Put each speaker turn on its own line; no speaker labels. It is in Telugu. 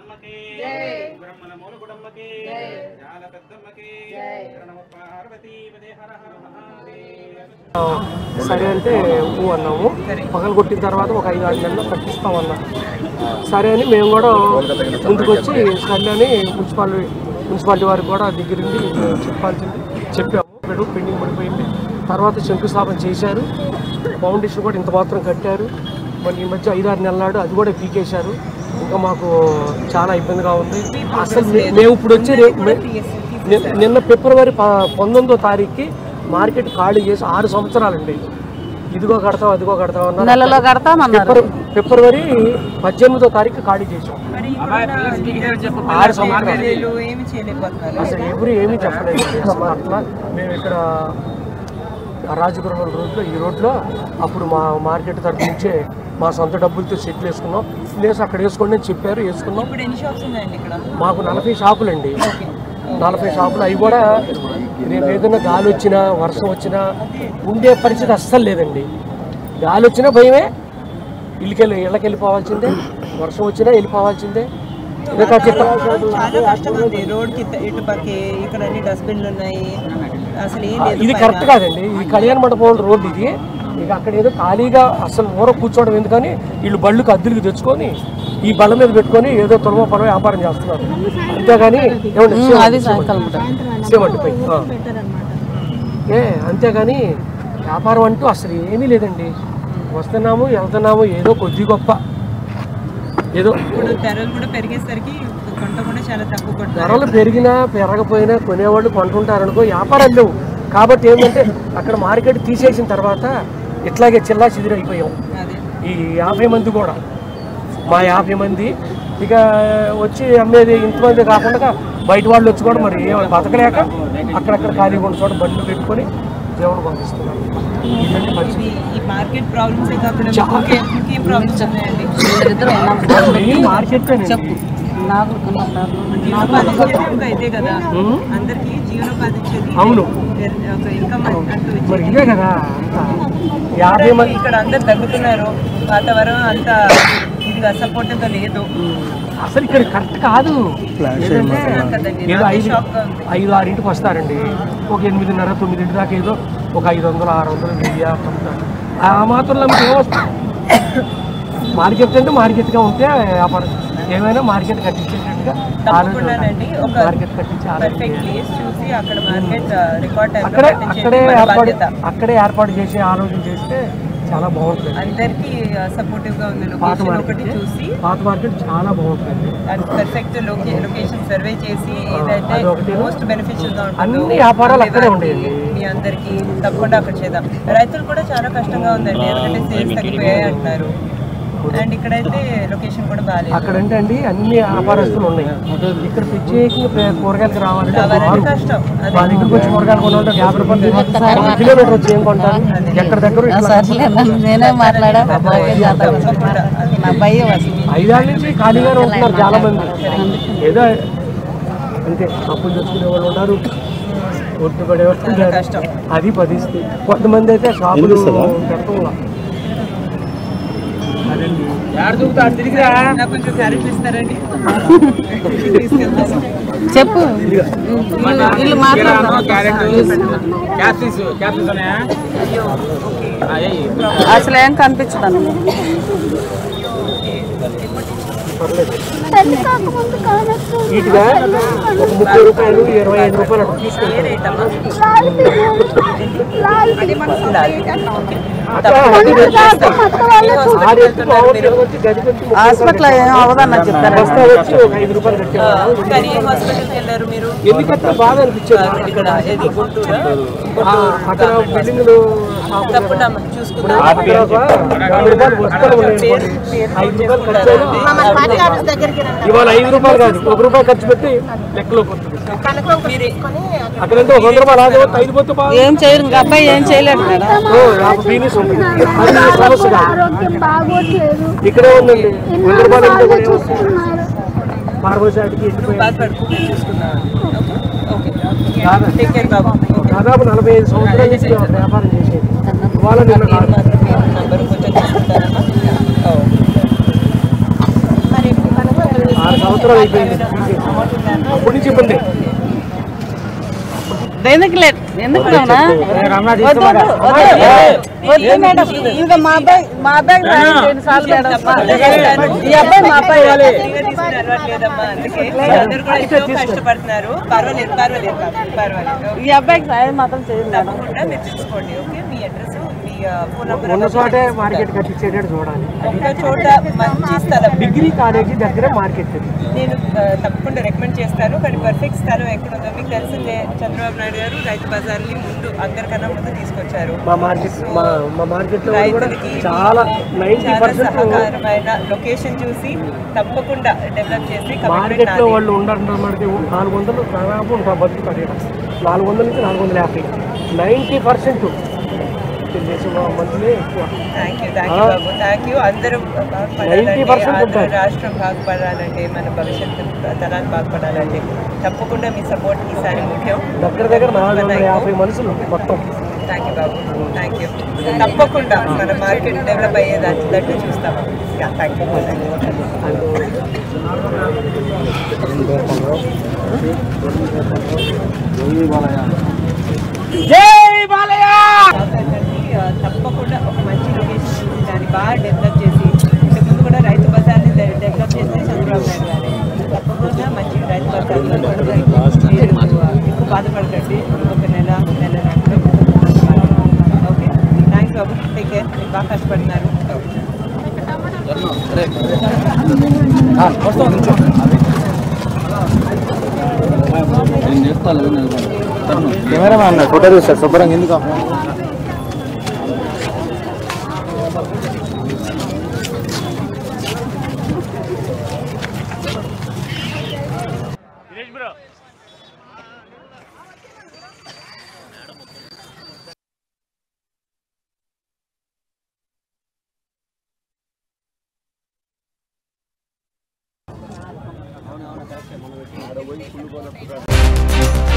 ఎల్లమ్మకి బ్రహ్మల మూల గుడమ్మకి జాల పెద్దమ్మకి నమ పార్వతీ పదే హర హర మహాదేవ
సరే అంటే ఊ అన్నాము పగలు కొట్టిన తర్వాత ఒక ఐదు ఆరు నెలలు కట్టిస్తామన్నా సరే అని మేము కూడా ముందుకు వచ్చి సరే అని మున్సిపాలిటీ మున్సిపాలిటీ వారికి కూడా దగ్గరుండి చెప్పాల్సింది చెప్పాము ఇప్పుడు పెండింగ్ పడిపోయింది తర్వాత శంకుస్థాపన చేశారు ఫౌండేషన్ కూడా ఇంత మాత్రం కట్టారు మరి ఈ మధ్య ఐదు ఆరు నెలల నాడు అది కూడా పీకేశారు ఇంకా మాకు చాలా ఇబ్బందిగా ఉంది అసలు మే- మేము ఇప్పుడు వచ్చి రే- మే- ని- నిన్న ఫిబ్రవరి ప- పంతొమ్మిదో తారీఖుకి మార్కెట్ ఖాళీ చేసి ఆరు సంవత్సరాలండి ఇదిగో కడతాం అదిగో కడతాం అన్నారు
నెలలో కడతామన్నారు
ఫిబ్రవరి ఫిబ్రవరి పద్దెనిమిదో తారీఖు ఖాళీ చేసాం ఆరు సంవత్సరాలు
ఏమి చేయలేకపోతున్నారు
అసలు ఎవరు ఏమీ చెప్పలేదు అసలు అట్లా మేము ఇక్కడ రాజగృహం రోడ్లో ఈ రోడ్లో అప్పుడు మా మార్కెట్ తరఫు నుంచే మా సొంత డబ్బులతో సెటిల్ వేసుకున్నాం ప్లేస్ అక్కడ వేసుకోండి అని చెప్పారు వేసుకున్నాం
ఇప్పుడు ఎన్ని షాప్స్ ఉన్నాయండి ఇక్కడ
మాకు నలభై షాపులండి నలభై షాపులు అవి కూడా రేపు ఏదైనా గాలి వచ్చినా వర్షం వచ్చినా ఉండే పరిస్థితి అస్సలు లేదండి గాలి వచ్చినా భయమే ఇళ్ళకెళ్ళి ఇళ్ళకి వెళ్ళిపోవాల్సిందే వర్షం వచ్చినా వెళ్ళిపోవాల్సిందే ఇంకా చెత్త
చాలా కష్టంగా ఉంది రోడ్ కి ఇటు పక్కే ఇక్కడ అన్ని డస్ట్బిన్లు ఉన్నాయి అసలు ఏం లేదు
ఇది కరెక్ట్ కాదండి ఇది కళ్యాణ మండపం రోడ్డు ఇది ఇక అక్కడ ఏదో ఖాళీగా అసలు ఊర కూర్చోవడం ఎందుకని వీళ్ళు బళ్ళుకి అద్దెలకు తెచ్చుకొని ఈ బళ్ళ మీద పెట్టుకొని ఏదో తొలవ పొలవ వ్యాపారం చేస్తున్నారు అంతేగాని ఏమండి
అది సాయంకాలం పూట.
సేమండి పై ఆ. ఏ అంతేగాని వ్యాపారం అంటూ అసలు ఏమీ లేదండి వస్తున్నాము వెళ్తున్నాము ఏదో కొద్ది గొప్ప ఏదో
ఇప్పుడు ధరలు కూడా పెరిగేసరికి కొంట కూడా చాలా తక్కువ కొట్టారు
ధరలు పెరిగినా పెరగపోయినా కొనేవాళ్ళు కొంటుంటారనుకో వ్యాపారాలు లేవు కాబట్టి ఏంటంటే అక్కడ మార్కెట్ తీసేసిన తర్వాత ఇట్లాగే చిల్లా చిదిరైపోయాం
అదే
ఈ యాభై మంది కూడా మా యాభై మంది ఇక వచ్చి అమ్మేది ఇంతమంది కాకుండా బయట వాళ్ళు వచ్చి కూడా మరి ఏం బతకలేక అక్కడక్కడ ఖాళీగా ఉన్న చోట బండ్లు పెట్టుకొని దేవుడు పంపిస్తున్నారు ఇదండి పరిస్థితి.
ఈ- ఈ మార్కెట్ ప్రాబ్లమ్స్ కాకుండా మీకు ఇంకే- ఇంకేం ప్రాబ్లమ్స్ ఉన్నాయండి
ఇద్దరు ఉన్నాం
ఈ మార్కెట్
చెప్పు నాకు ఉన్న ప్రాబ్లం
జీవనోపాధి ఇచ్చేది ఒక ఇదే కదా అందరికి జీవనోపాధి ఇచ్చేది
అవును.
ఇదే. ఒక ఇన్కమ్ అంటూ ఇచ్చేది.
మరి ఇదే కదా అంతా యాభై మంది
ఇక్కడ అందరు తగ్గుతున్నారు వాతావరణం అంత ఇదిగా సపోర్ట్ గా లేదు
అసలు ఇక్కడ కరెక్ట్ కాదు ఏంటంటే
కదండి,
ఏదో
నాకే
ఐదు
షాక్ గా ఉంది.
ఐదు ఆరింటికి వస్తారండి ఒక ఎనిమిదిన్నర తొమ్మిదింటి దాకా ఏదో ఒక ఐదు వందలు ఆరు వందలు వెయ్యి పంపుతారు ఆ మాత్రంలో మీకు ఏమొస్తుంది మార్కెట్ అంటే మార్కెట్గా ఉంటే వ్యాపారం ఏమైనా మార్కెట్ కట్టించేటట్టుగా
తప్పకుండానండి ఒక
మార్కెట్ కట్టించి ఆలోచన
పర్ఫెక్ట్
చేయాలి.
ప్లేస్ చూసి అక్కడ మార్కెట్ రికార్డ్ టైం
అక్కడే అక్కడే ఏర్పాటు
బాధ్యత
అక్కడే ఏర్పాటు చేసి ఆలోచన చేస్తే చాలా బాగుంటుంది
అందరికి సపోర్టివ్ గా ఉంది
పాత
లొకేషన్ ఒకటి
మార్కెట్
చూసి
పాత మార్కెట్ చాలా బాగుంటుంది
అది పర్ఫెక్ట్ లొకేషన్ సర్వే చేసి ఏదైతే
అదొకటి.
మోస్ట్ బెనిఫిషియల్ గా ఉంటుందో
అన్ని వ్యాపారాలు అక్కడే
అందరికీ,
ఉండేయండి.
మీ అందరికి తప్పకుండా అక్కడ చేద్దాం రైతులు కూడా చాలా కష్టంగా ఉందండి ఎందుకంటే సేల్స్ తగ్గిపోయాయి అంటున్నారు అండ్ ఇక్కడైతే లొకేషన్ కూడా బాగాలేదు
అక్కడంటే అండి అన్ని వ్యాపారస్తులు ఉన్నాయి ఇక్కడ ప్రత్యేకంగా ప్రే- కూరగాయలకి రావాలంటే
రావాలంటే
బాగు.
కష్టం అదే
మా దగ్గరికి వచ్చి కూరగాయలు కొనాలంటే యాభై రూపాయలు ఒక కిలోమీటర్ వచ్చి ఏం కొంటారు ఎక్కడ దగ్గర ఇట్లా
సర్లే నన్ను నేనే మాట్లాడా
తప్పకుండా అది
నా భయం అసలు
ఐదేళ్ళ నుంచి ఖాళీగానే ఉంటున్నారు చాలా మంది ఏదో అంతే అప్పులు తెచ్చుకునే వాళ్ళు ఉన్నారు ఒట్టు పడే వాళ్ళు ఉన్నారు.
కష్టం.
అది పరిస్థితి కొంతమంది అయితే షాపులు పెడతాం అదండి
నాకు కొంచెం క్యారెట్ ఇస్తారండి తీసుకెళ్తాను
చెప్పు వీళ్ళు మాట్లాడతారు అసలు ఏం కనిపించదు
పర్లేదు నీట్గా ఒక ముప్పై రూపాయలు ఇరవై ఐదు రూపాయలు అట్లా తీసుకుంటారు
ఏ రేట్ అమ్మా
అట్లా అది ఆ రేటు బాగుంటుంది వచ్చి గది వచ్చి ముప్పై
హాస్పిటల్ ఏం అవ్వదన్న చెప్తారు
బస్తా వచ్చి ఒక ఐదు రూపాయలు కట్టేవాళ్ళు
కానీ ఏ హాస్పిటల్కి వెళ్ళారు మీరు
ఎందుకంటే బాగా అనిపించేది
ఇక్కడ ఏది గుంటూరా
ఆ, అక్కడ బిల్డింగ్లు షాపులు
తప్పకుండా అమ్మ, చూసుకుందాం
అక్కడ ఒక యాభై రూపాయలు వస్తారు ఉన్నాయి. ఐదు రూపాయలు ఖర్చు అయినా ఇవాళ ఐదు రూపాయలు కాదు ఒక రూపాయి ఖర్చు పెట్టి లెక్కలోకి వస్తుంది అక్కడంటే ఒక వంద రూపాయలు ఆదాయం వస్తే ఐదు పోతే బాగా
ఏం చేయరు ఇంకా అబ్బాయి ఏం చేయలేడు మేడం
ఓ, యాభై బీనీస్ ఉంటుంది అది సమస్య కాదు.
ఆరోగ్యం బాగోట్లేదు
ఇక్కడే ఉందండి వంద రూపాయలు
బాగా
అంటే కూడా
చూస్తున్నారు
ఫార్మసీ ఆడికి వెళ్ళిపోయి
బాధపడుకు చూసుకుందాం ఓకే
దాదా-
టేక్ కేర్ బాబు
దాదాపు నలభై ఐదు సంవత్సరాల నుంచి వ్యాపారం చేసేది ఇవాళ నిన్న
పేరు
కాదు
మాత్రం మీ నంబర్ కొంచెం చూసుకుంటారమ్మా ఓ. మరి
ఆరు సంవత్సరాలు సంవత్సరాలు అయిపోయింది అప్పటి నుంచి ఇబ్బంది
ఎందుకు లేదు ఎందుకు రావునా? వద్దు, వద్దు, వద్దు. వద్దు మేడం ఇంకా మా అబ్బాయి మా అబ్బాయికి రాయండి రెండు సార్లు మేడం మా- ఈ అబ్బాయి మా అబ్బాయి
ఫ్రీగా తీసుకుని అలవాట్లేదమ్మా అందుకే అందరూ కూడా ఎంతో కష్టపడుతున్నారు పర్వాలేదు పర్వాలేదు బాబు, పర్వాలేదు
ఈ అబ్బాయికి సాయం మాత్రం చేయండి మేడం
తప్పకుండా మీరు చూసుకోండి ఓకే మీ అడ్రస్ మీ ఫోన్ నంబర్
ఉన్న చోటే మార్కెట్ కట్టించేటట్టు చూడాలి
ఒక్క చోట మంచి స్థలం
డిగ్రీ కాలేజీ దగ్గర మార్కెట్ ఇది.
నేను ఆ, తప్పకుండా రికమెండ్ చేస్తాను కానీ పర్ఫెక్ట్ స్థలం ఎక్కడ ఉందో మీకు తెలిసిందే చంద్రబాబు నాయుడు గారు రైతు బజార్ని ముందు అందరికన్నా ముందు తీసుకొచ్చారు
మా మార్కెట్ మా మా మార్కెట్లో కూడా
రైతులకి
చాలా నైంటీ
చాలా
పర్సెంట్
సహకారమైన లొకేషన్ చూసి తప్పకుండా డెవలప్ చేసి కమిట్మెంట్
మార్కెట్లో వాళ్ళు ఉండాలంటే మనకి నాలుగు వందలు దాదాపు ఉంటా బతుకుతారు ఇక్కడ నాలుగు వందల నుంచి నాలుగు వందల యాభై నైంటీ పర్సెంట్ తెలుగుదేశం మంత్రులే ఎక్కువ
థ్యాంక్ యూ థ్యాంక్ యూ బాబు థ్యాంక్ యూ అందరూ బాగుపడాలంటే
90%
ఆంధ్ర
ఉంటారు.
రాష్ట్రం బాగుపడాలంటే మన భవిష్యత్తు తరాలు బాగుపడాలంటే తప్పకుండా మీ సపోర్ట్ ఈసారి ముఖ్యం
దగ్గర దగ్గర నాలుగు వందల యాభై మనుషులు మొత్తం
థ్యాంక్ యూ బాబు థ్యాంక్ యూ తప్పకుండా మన మార్కెట్ డెవలప్ అయ్యేదాన్ని చూస్తాం థ్యాంక్ యూ తప్పకుండా ఒక మంచి లొకేషన్ చూసి దాన్ని బాగా డెవలప్ చేసి ఇంతకుముందు కూడా రైతు బజార్ని డె- డెవలప్ చేస్తే చంద్రబాబు నాయుడు గారు తప్పకుండా మంచి రైతు బజార్లో మీరు ఎక్కువ బాధపడకండి ఒక నెల నెల ఓకే థ్యాంక్స్ బాబు టేక్ కేర్ మీరు బాగా కష్టపడినారు
కెమెరా ఫోటో తీస్తారు శుభ్రంగా ఎందుకు
ఆ